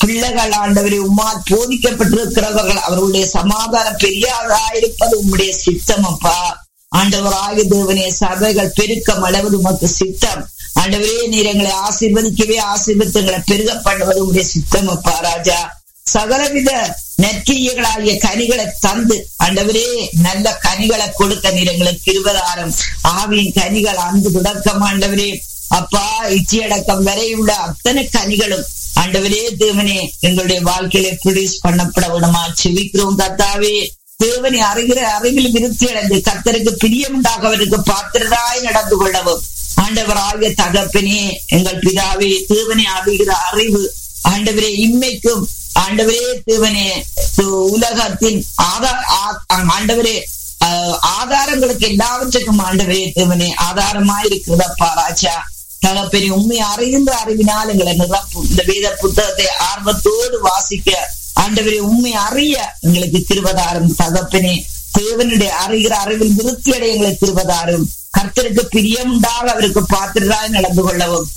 பிள்ளைகள் ஆண்டவரை உம்மால் போதிக்கப்பட்டிருக்கிறவர்கள் அவர்களுடைய சமாதானம் பெரியாதாயிருப்பது உம்முடைய சித்தம் அப்பா ஆண்டவராய தேவனே சபைகள் பெருக்கம் அளவது உமக்கு சித்தம் ஆண்டவரே நீர் எங்களை ஆசீர்வதிக்கவே ஆசீர்வதித்தங்களை பெருக பண்ணுவது உங்களுடைய சித்தம் அப்பா ராஜா சகலவித நெற்றியர்களாகிய கனிகளை தந்து ஆண்டவரே நல்ல கனிகளை கொடுக்க நீர் எங்களுக்கு இருபதாயிரம் ஆவியின் கனிகள் அன்பு தொடக்கம் ஆண்டவரே அப்பா இச்சியடக்கம் வரை உள்ள அத்தனை கனிகளும் ஆண்டவரே தேவனே எங்களுடைய வாழ்க்கையில ப்ரொடியூஸ் பண்ணப்பட விடமா செவிக்கிறோம் கத்தாவே தேவனை அறிகிற அறிவில் விருத்தி அடைந்து கத்தருக்கு பிரியமுண்டாக அவருக்கு பாத்திரராய் நடந்து கொள்ளவும் ஆண்டவராகிய தகப்பனே எங்கள் பிதாவே தேவனை அறிகிற அறிவு ஆண்டவரே இம்மைக்கும் ஆண்டவரே தேவனே உலகத்தின் ஆண்டவரே ஆதாரங்களுக்கு எல்லாவற்றுக்கும் ஆண்டவரே தேவனே ஆதாரமா இருக்கிறதப்பா ராஜா தகப்பனே உண்மை அறிகின்ற அறிவினால் எங்களை நிரப்பும் இந்த வேத புத்தகத்தை ஆர்வத்தோடு வாசிக்க ஆண்டவரே உண்மை அறிய எங்களுக்கு திருவதாரம் தகப்பனே தேவனுடைய அறிகிற அறிவில் விருத்தி அடைய எங்களுக்கு திருவதாரும் கர்த்தருக்கு பிரியமுண்டாக அவருக்கு பாத்திரராய் நடந்து கொள்ளவும்